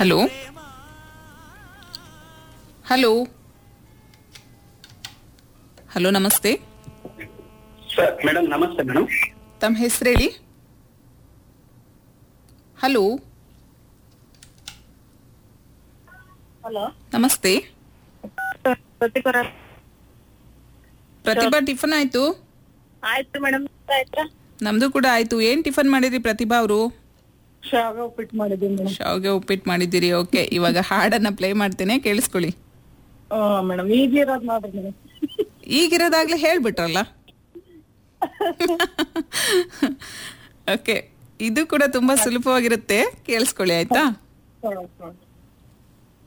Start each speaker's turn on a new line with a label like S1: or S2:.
S1: hello hello hello ನಮಸ್ತೆ
S2: sir madam ನಮಸ್ತೆ madam
S1: ತಮ್ಮ ಹೆಸರು ಹೇಳಿ ಹಲೋ
S3: ಹಲೋ
S1: ನಮಸ್ತೆ
S3: ಪ್ರತಿಪರ
S1: ಪ್ರತಿಭಾ ಟಿಫನ್ ಆಯ್ತು
S3: ಆಯ್ತು ಮೇಡಮ್ ಆಯ್ತಾ
S1: ನಮ್ದು ಕೂಡ ಆಯ್ತು ಏನ್ ಟಿಫನ್ ಮಾಡಿದ್ರಿ ಪ್ರತಿಭಾ ಅವರು
S3: ಶಾವಿಗೆ ಉಪ್ಪಿಟ್ಟು ಮಾಡಿದ್ದೀನಿ ಮೇಡಮ್
S1: ಶಾವ್ಗೆ ಉಪ್ಪಿಟ್ಟು ಮಾಡಿದ್ದೀರಿ ಓಕೆ ಇವಾಗ ಹಾಡನ್ನ ಪ್ಲೇ ಮಾಡ್ತೇನೆ ಕೇಳಿಸ್ಕೊಳ್ಳಿ
S3: ಹ್ಞೂ ಮೇಡಮ್ ಈಗ ಇರೋದು ನೋಡ್ರಿ ಮೇಡಮ್
S1: ಈಗಿರೋದಾಗ್ಲೇ ಹೇಳ್ಬಿಟ್ರಲ್ಲ ಓಕೆ ಇದು ಕೂಡ ತುಂಬಾ ಸುಲಭವಾಗಿರುತ್ತೆ ಕೇಳಿಸ್ಕೊಳ್ಳಿ ಆಯ್ತಾ
S3: ಹ್ಞೂ ಹ್ಞೂ